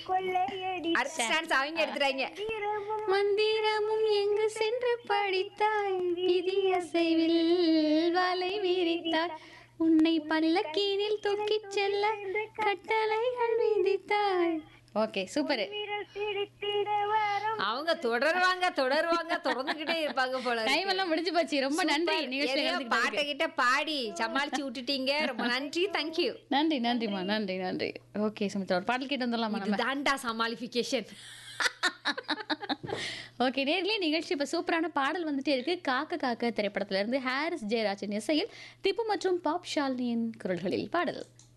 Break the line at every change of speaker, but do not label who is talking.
கொள்ளையடி
அடுத்த ஸ்டான்ஸ் அவங்க எடுத்துறாங்க
இரவும்
மந்திரமும் எங்கு சென்று படித்தாய் விதியசைவில் வலை விரித்தாய் உன்னை பல்லக்கீனில் தூக்கிச் செல்ல கட்டளைகள் விதித்தாய் ஓகே சூப்பர்
விரல் பிடித்திட வரம்
அவங்க தொடருவாங்க தொடருவாங்க தொடர்ந்துகிட்டே இருப்பாங்க போல
டைம் எல்லாம் முடிஞ்சு போச்சு ரொம்ப நன்றி
சூப்பர்.
நிகழ்ச்சியில
எதையோ
கலந்துக்கிட்டதுக்கு.
பாட்டை கிட்ட பாடி சமாளிச்சு விட்டுட்டீங்க ரொம்ப நன்றி தேங்க்யூ
நன்றி நன்றிம்மா நன்றி நன்றி ஓகே சுமித்ரா ஒரு பாடல் கேட்டு வந்துடலாமா நம்ம
தாண்டா சமாளிஃபிகேஷன்
ஓகே நேர்லயே நிகழ்ச்சி இப்போ சூப்பரான பாடல் வந்துட்டே இருக்கு காக்க காக்க திரைப்படத்துல இருந்து ஹாரிஸ் ஜெயராஜன் இசையில் திப்பு மற்றும் பாப் ஷாலினியின் குரல்களில் பாடல்